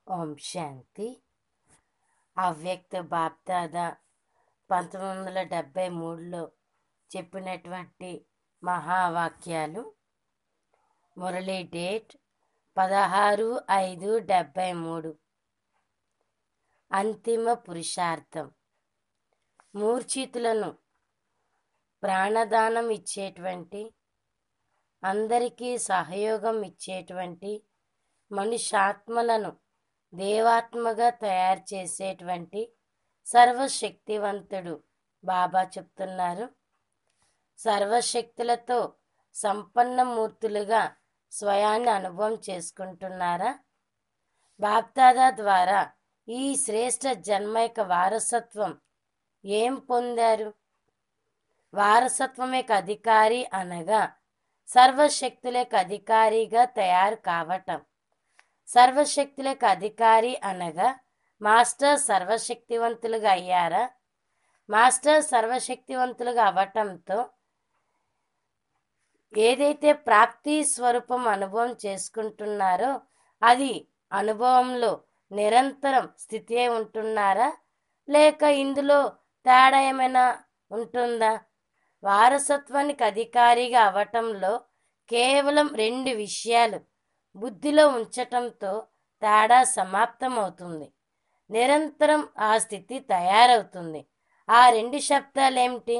ఓం శాంతి అవ్యక్త బాప్దాద పంతొమ్మిది వందల డెబ్భై మూడులో చెప్పినటువంటి మహావాక్యాలు మురళీ డేట్ పదహారు ఐదు డెబ్భై మూడు అంతిమ పురుషార్థం మూర్ఛితులను ప్రాణదానం ఇచ్చేటువంటి అందరికీ సహయోగం ఇచ్చేటువంటి మనుష్యాత్మలను దేవాత్మగా తయారు చేసేటువంటి సర్వశక్తివంతుడు బాబా చెప్తున్నారు సర్వశక్తులతో సంపన్న మూర్తులుగా స్వయాన్ని అనుభవం చేసుకుంటున్నారా బాప్దాదా ద్వారా ఈ శ్రేష్ట జన్మైక వారసత్వం ఏం పొందారు వారసత్వమేక అధికారి అనగా సర్వశక్తులకు అధికారిగా తయారు కావటం సర్వశక్తులకు అధికారి అనగా మాస్టర్ సర్వశక్తివంతులుగా అయ్యారా మాస్టర్ సర్వశక్తివంతులుగా అవ్వటంతో ఏదైతే ప్రాప్తి స్వరూపం అనుభవం చేసుకుంటున్నారో అది అనుభవంలో నిరంతరం స్థితి ఉంటున్నారా లేక ఇందులో తేడా ఏమైనా ఉంటుందా వారసత్వానికి అధికారిగా అవటంలో కేవలం రెండు విషయాలు బుద్ధిలో ఉంచటంతో తేడా సమాప్తమవుతుంది నిరంతరం ఆ స్థితి తయారవుతుంది ఆ రెండు శబ్దాలు ఏమిటి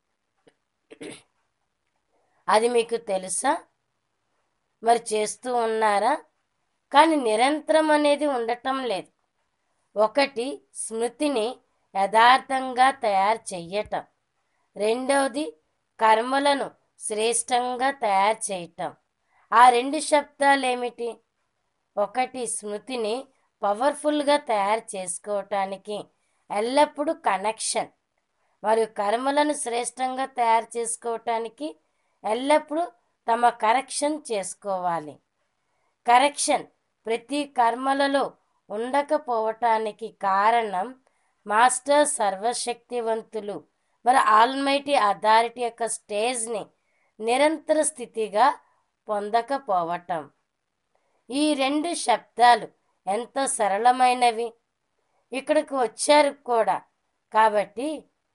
అది మీకు తెలుసా మరి చేస్తూ ఉన్నారా కానీ నిరంతరం అనేది ఉండటం లేదు ఒకటి స్మృతిని యథార్థంగా తయారు చెయ్యటం రెండవది కర్మలను శ్రేష్టంగా తయారు చేయటం ఆ రెండు శబ్దాలు ఏమిటి ఒకటి స్మృతిని పవర్ఫుల్గా తయారు చేసుకోవటానికి ఎల్లప్పుడూ కనెక్షన్ మరియు కర్మలను శ్రేష్టంగా తయారు చేసుకోవటానికి ఎల్లప్పుడూ తమ కరెక్షన్ చేసుకోవాలి కరెక్షన్ ప్రతి కర్మలలో ఉండకపోవటానికి కారణం మాస్టర్ సర్వశక్తివంతులు మరి ఆల్మైటీ అథారిటీ యొక్క స్టేజ్ని నిరంతర స్థితిగా పొందకపోవటం ఈ రెండు శబ్దాలు ఎంత సరళమైనవి ఇక్కడికి వచ్చారు కూడా కాబట్టి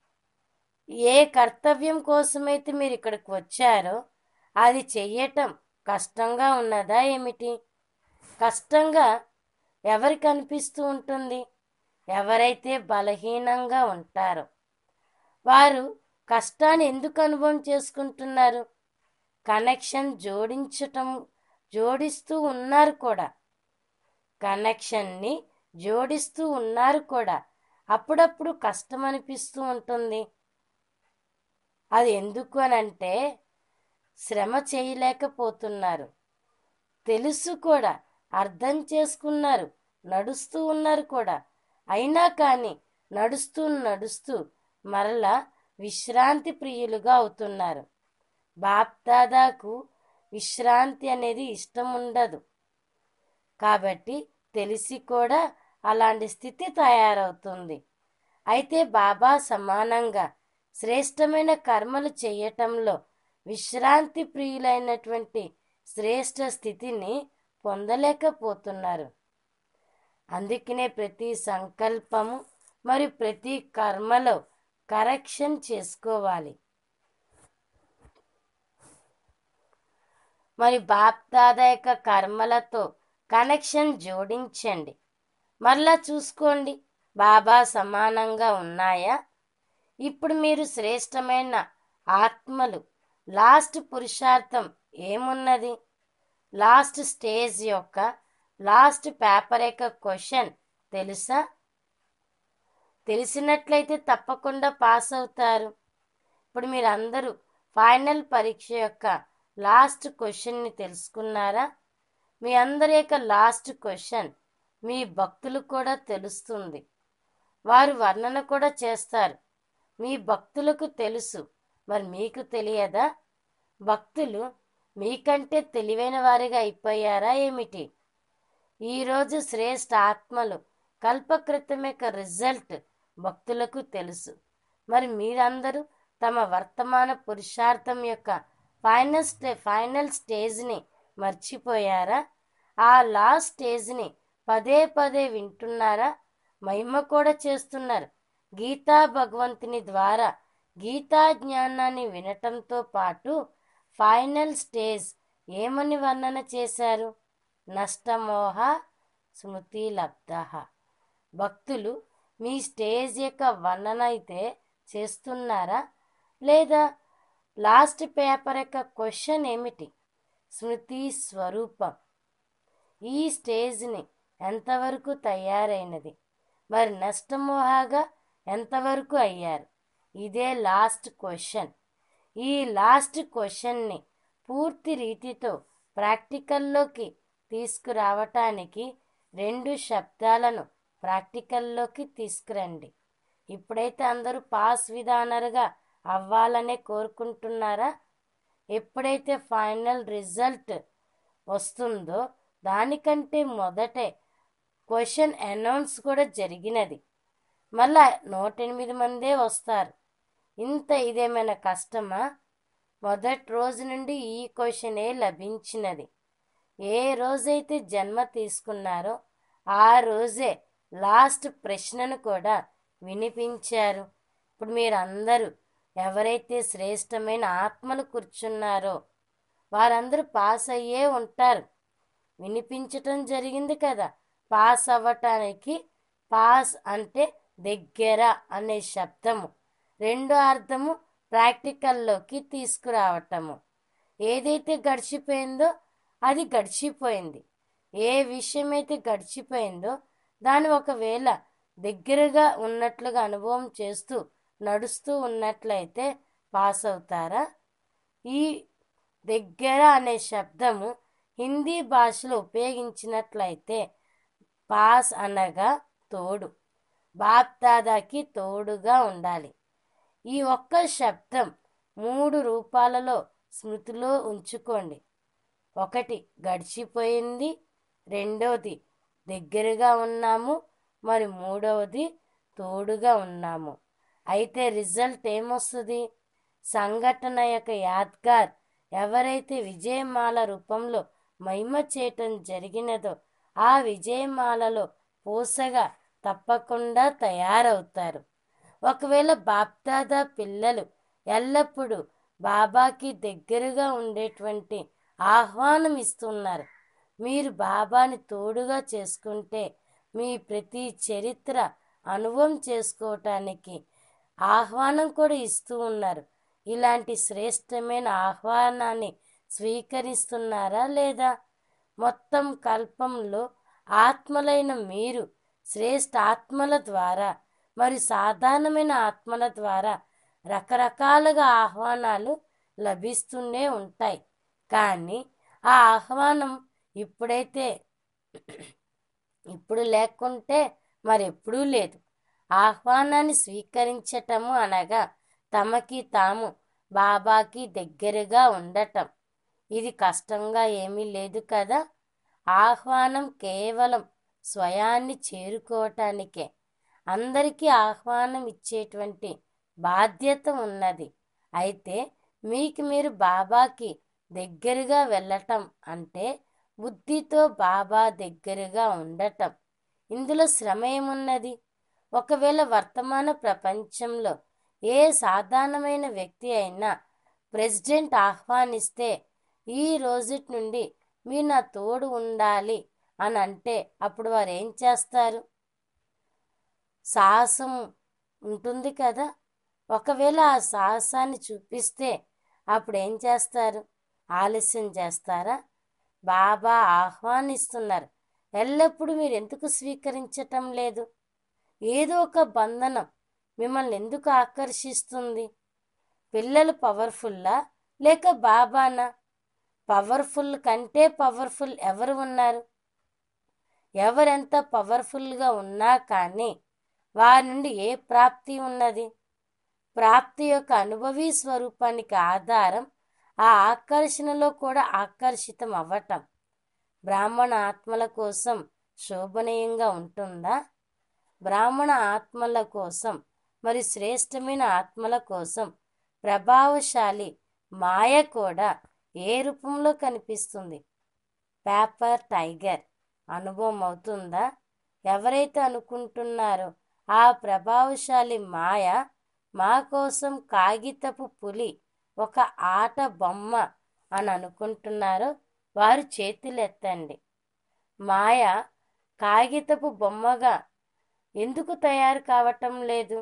ఏ కర్తవ్యం కోసమైతే మీరు ఇక్కడికి వచ్చారో అది చెయ్యటం కష్టంగా ఉన్నదా ఏమిటి కష్టంగా ఎవరికి అనిపిస్తూ ఉంటుంది ఎవరైతే బలహీనంగా ఉంటారో వారు కష్టాన్ని ఎందుకు అనుభవం చేసుకుంటున్నారు కనెక్షన్ జోడించటం జోడిస్తూ ఉన్నారు కూడా కనెక్షన్ని జోడిస్తూ ఉన్నారు కూడా అప్పుడప్పుడు కష్టం అనిపిస్తూ ఉంటుంది అది ఎందుకు అనంటే శ్రమ చేయలేకపోతున్నారు తెలుసు కూడా అర్థం చేసుకున్నారు నడుస్తూ ఉన్నారు కూడా అయినా కానీ నడుస్తూ నడుస్తూ మరలా విశ్రాంతి ప్రియులుగా అవుతున్నారు బాప్దాదాకు విశ్రాంతి అనేది ఇష్టం ఉండదు కాబట్టి తెలిసి కూడా అలాంటి స్థితి తయారవుతుంది అయితే బాబా సమానంగా శ్రేష్టమైన కర్మలు చేయటంలో విశ్రాంతి ప్రియులైనటువంటి శ్రేష్ట స్థితిని పొందలేకపోతున్నారు అందుకనే ప్రతి సంకల్పము మరియు ప్రతి కర్మలో కరెక్షన్ చేసుకోవాలి మరి బాప్దాదా యొక్క కర్మలతో కనెక్షన్ జోడించండి మరలా చూసుకోండి బాబా సమానంగా ఉన్నాయా ఇప్పుడు మీరు శ్రేష్టమైన ఆత్మలు లాస్ట్ పురుషార్థం ఏమున్నది లాస్ట్ స్టేజ్ యొక్క లాస్ట్ పేపర్ యొక్క క్వశ్చన్ తెలుసా తెలిసినట్లయితే తప్పకుండా పాస్ అవుతారు ఇప్పుడు మీరు అందరూ ఫైనల్ పరీక్ష యొక్క లాస్ట్ క్వశ్చన్ని తెలుసుకున్నారా మీ అందరి యొక్క లాస్ట్ క్వశ్చన్ మీ భక్తులు కూడా తెలుస్తుంది వారు వర్ణన కూడా చేస్తారు మీ భక్తులకు తెలుసు మరి మీకు తెలియదా భక్తులు మీకంటే తెలివైన వారిగా అయిపోయారా ఏమిటి ఈరోజు శ్రేష్ఠ ఆత్మలు కల్పకృతం యొక్క రిజల్ట్ భక్తులకు తెలుసు మరి మీరందరూ తమ వర్తమాన పురుషార్థం యొక్క ఫైనల్ స్టే ఫైనల్ స్టేజ్ని మర్చిపోయారా ఆ లాస్ట్ స్టేజ్ని పదే పదే వింటున్నారా మహిమ కూడా చేస్తున్నారు గీతా భగవంతుని ద్వారా గీతా జ్ఞానాన్ని వినటంతో పాటు ఫైనల్ స్టేజ్ ఏమని వర్ణన చేశారు నష్టమోహ స్మృతి లబ్ధ భక్తులు మీ స్టేజ్ యొక్క వర్ణన అయితే చేస్తున్నారా లేదా లాస్ట్ పేపర్ యొక్క క్వశ్చన్ ఏమిటి స్మృతి స్వరూపం ఈ స్టేజ్ని ఎంతవరకు తయారైనది మరి నష్టమోహాగా ఎంతవరకు అయ్యారు ఇదే లాస్ట్ క్వశ్చన్ ఈ లాస్ట్ క్వశ్చన్ని పూర్తి రీతితో ప్రాక్టికల్లోకి తీసుకురావటానికి రెండు శబ్దాలను ప్రాక్టికల్లోకి తీసుకురండి ఇప్పుడైతే అందరూ పాస్ విధానరుగా అవ్వాలనే కోరుకుంటున్నారా ఎప్పుడైతే ఫైనల్ రిజల్ట్ వస్తుందో దానికంటే మొదటే క్వశ్చన్ అనౌన్స్ కూడా జరిగినది మళ్ళా నూట ఎనిమిది మందే వస్తారు ఇంత ఇదేమైనా కష్టమా మొదటి రోజు నుండి ఈ క్వశ్చనే లభించినది ఏ రోజైతే జన్మ తీసుకున్నారో ఆ రోజే లాస్ట్ ప్రశ్నను కూడా వినిపించారు ఇప్పుడు మీరందరూ ఎవరైతే శ్రేష్టమైన ఆత్మలు కూర్చున్నారో వారందరూ పాస్ అయ్యే ఉంటారు వినిపించటం జరిగింది కదా పాస్ అవ్వటానికి పాస్ అంటే దగ్గర అనే శబ్దము రెండో అర్థము ప్రాక్టికల్లోకి తీసుకురావటము ఏదైతే గడిచిపోయిందో అది గడిచిపోయింది ఏ విషయం అయితే గడిచిపోయిందో దాన్ని ఒకవేళ దగ్గరగా ఉన్నట్లుగా అనుభవం చేస్తూ నడుస్తూ ఉన్నట్లయితే పాస్ అవుతారా ఈ దగ్గర అనే శబ్దము హిందీ భాషలో ఉపయోగించినట్లయితే పాస్ అనగా తోడు బాప్ దాదాకి తోడుగా ఉండాలి ఈ ఒక్క శబ్దం మూడు రూపాలలో స్మృతిలో ఉంచుకోండి ఒకటి గడిచిపోయింది రెండవది దగ్గరగా ఉన్నాము మరి మూడవది తోడుగా ఉన్నాము అయితే రిజల్ట్ ఏమొస్తుంది సంఘటన యొక్క యాద్గార్ ఎవరైతే విజయమాల రూపంలో మహిమ చేయటం జరిగినదో ఆ విజయమాలలో పూసగా తప్పకుండా తయారవుతారు ఒకవేళ బాప్దాదా పిల్లలు ఎల్లప్పుడూ బాబాకి దగ్గరగా ఉండేటువంటి ఆహ్వానం ఇస్తున్నారు మీరు బాబాని తోడుగా చేసుకుంటే మీ ప్రతి చరిత్ర అనుభవం చేసుకోవటానికి ఆహ్వానం కూడా ఇస్తూ ఉన్నారు ఇలాంటి శ్రేష్టమైన ఆహ్వానాన్ని స్వీకరిస్తున్నారా లేదా మొత్తం కల్పంలో ఆత్మలైన మీరు శ్రేష్ఠ ఆత్మల ద్వారా మరి సాధారణమైన ఆత్మల ద్వారా రకరకాలుగా ఆహ్వానాలు లభిస్తూనే ఉంటాయి కానీ ఆ ఆహ్వానం ఇప్పుడైతే ఇప్పుడు లేకుంటే మరి ఎప్పుడూ లేదు ఆహ్వానాన్ని స్వీకరించటము అనగా తమకి తాము బాబాకి దగ్గరగా ఉండటం ఇది కష్టంగా ఏమీ లేదు కదా ఆహ్వానం కేవలం స్వయాన్ని చేరుకోవటానికే అందరికీ ఆహ్వానం ఇచ్చేటువంటి బాధ్యత ఉన్నది అయితే మీకు మీరు బాబాకి దగ్గరగా వెళ్ళటం అంటే బుద్ధితో బాబా దగ్గరగా ఉండటం ఇందులో శ్రమ ఏమున్నది ఒకవేళ వర్తమాన ప్రపంచంలో ఏ సాధారణమైన వ్యక్తి అయినా ప్రెసిడెంట్ ఆహ్వానిస్తే ఈ రోజుటి నుండి మీరు నా తోడు ఉండాలి అని అంటే అప్పుడు వారు ఏం చేస్తారు సాహసం ఉంటుంది కదా ఒకవేళ ఆ సాహసాన్ని చూపిస్తే అప్పుడు ఏం చేస్తారు ఆలస్యం చేస్తారా బాబా ఆహ్వానిస్తున్నారు ఎల్లప్పుడూ మీరు ఎందుకు స్వీకరించటం లేదు ఏదో ఒక బంధనం మిమ్మల్ని ఎందుకు ఆకర్షిస్తుంది పిల్లలు పవర్ఫుల్లా లేక బాబానా పవర్ఫుల్ కంటే పవర్ఫుల్ ఎవరు ఉన్నారు ఎవరెంత పవర్ఫుల్గా ఉన్నా కానీ వారి నుండి ఏ ప్రాప్తి ఉన్నది ప్రాప్తి యొక్క అనుభవీ స్వరూపానికి ఆధారం ఆ ఆకర్షణలో కూడా ఆకర్షితం అవ్వటం బ్రాహ్మణ ఆత్మల కోసం శోభనీయంగా ఉంటుందా బ్రాహ్మణ ఆత్మల కోసం మరి శ్రేష్టమైన ఆత్మల కోసం ప్రభావశాలి మాయ కూడా ఏ రూపంలో కనిపిస్తుంది పేపర్ టైగర్ అనుభవం అవుతుందా ఎవరైతే అనుకుంటున్నారో ఆ ప్రభావశాలి మాయ మా కోసం కాగితపు పులి ఒక ఆట బొమ్మ అని అనుకుంటున్నారో వారు చేతులెత్తండి మాయ కాగితపు బొమ్మగా ఎందుకు తయారు కావటం లేదు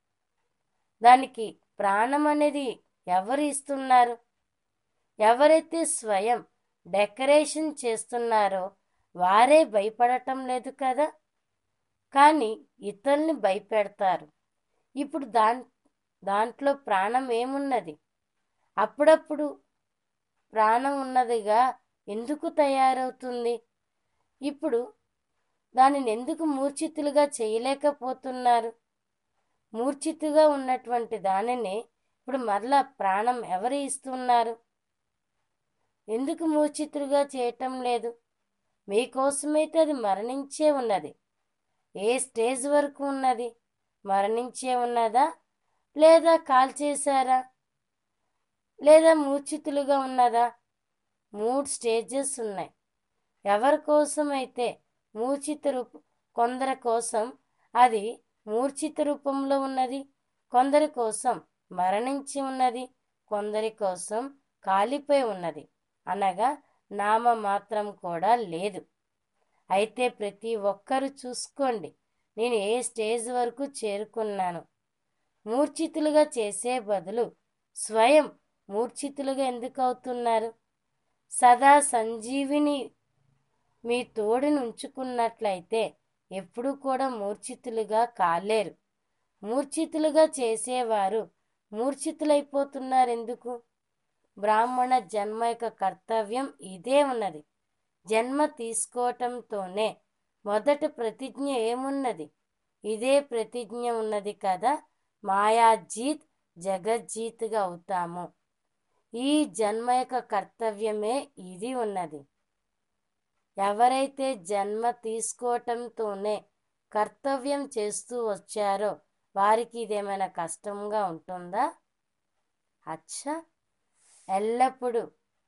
దానికి ప్రాణం అనేది ఎవరు ఇస్తున్నారు ఎవరైతే స్వయం డెకరేషన్ చేస్తున్నారో వారే భయపడటం లేదు కదా కానీ ఇతరుల్ని భయపెడతారు ఇప్పుడు దాన్ దాంట్లో ప్రాణం ఏమున్నది అప్పుడప్పుడు ప్రాణం ఉన్నదిగా ఎందుకు తయారవుతుంది ఇప్పుడు దానిని ఎందుకు మూర్ఛితులుగా చేయలేకపోతున్నారు మూర్ఛితుగా ఉన్నటువంటి దానిని ఇప్పుడు మరలా ప్రాణం ఎవరు ఇస్తున్నారు ఎందుకు మూర్ఛితులుగా చేయటం లేదు మీకోసమైతే అది మరణించే ఉన్నది ఏ స్టేజ్ వరకు ఉన్నది మరణించే ఉన్నదా లేదా కాల్ చేశారా లేదా మూర్ఛితులుగా ఉన్నదా మూడు స్టేజెస్ ఉన్నాయి ఎవరి కోసం అయితే మూర్ఛిత రూప కొందరి కోసం అది మూర్ఛిత రూపంలో ఉన్నది కొందరి కోసం మరణించి ఉన్నది కొందరి కోసం కాలిపోయి ఉన్నది అనగా నామ మాత్రం కూడా లేదు అయితే ప్రతి ఒక్కరు చూసుకోండి నేను ఏ స్టేజ్ వరకు చేరుకున్నాను మూర్ఛితులుగా చేసే బదులు స్వయం మూర్ఛితులుగా ఎందుకు అవుతున్నారు సదా సంజీవిని మీ తోడుని ఉంచుకున్నట్లయితే ఎప్పుడూ కూడా మూర్ఛితులుగా కాలేరు మూర్ఛితులుగా చేసేవారు మూర్ఛితులైపోతున్నారు ఎందుకు బ్రాహ్మణ జన్మ యొక్క కర్తవ్యం ఇదే ఉన్నది జన్మ తీసుకోవటంతోనే మొదటి ప్రతిజ్ఞ ఏమున్నది ఇదే ప్రతిజ్ఞ ఉన్నది కదా మాయాజీత్ జగజ్జీత్గా అవుతాము ఈ జన్మ యొక్క కర్తవ్యమే ఇది ఉన్నది ఎవరైతే జన్మ తీసుకోవటంతోనే కర్తవ్యం చేస్తూ వచ్చారో వారికి ఇదేమైనా కష్టంగా ఉంటుందా అచ్చా ఎల్లప్పుడూ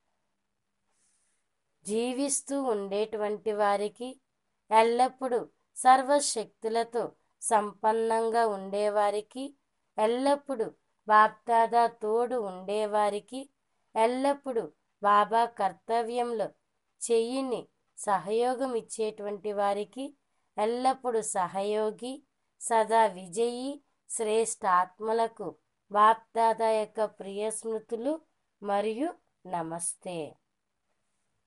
జీవిస్తూ ఉండేటువంటి వారికి ఎల్లప్పుడూ సర్వశక్తులతో సంపన్నంగా ఉండేవారికి ఎల్లప్పుడూ బాప్దాదా తోడు ఉండేవారికి ఎల్లప్పుడూ బాబా కర్తవ్యంలో చెయ్యిని సహయోగం ఇచ్చేటువంటి వారికి ఎల్లప్పుడూ సహయోగి సదా విజయి శ్రేష్ఠ ఆత్మలకు బాప్దాదా యొక్క ప్రియ స్మృతులు మరియు నమస్తే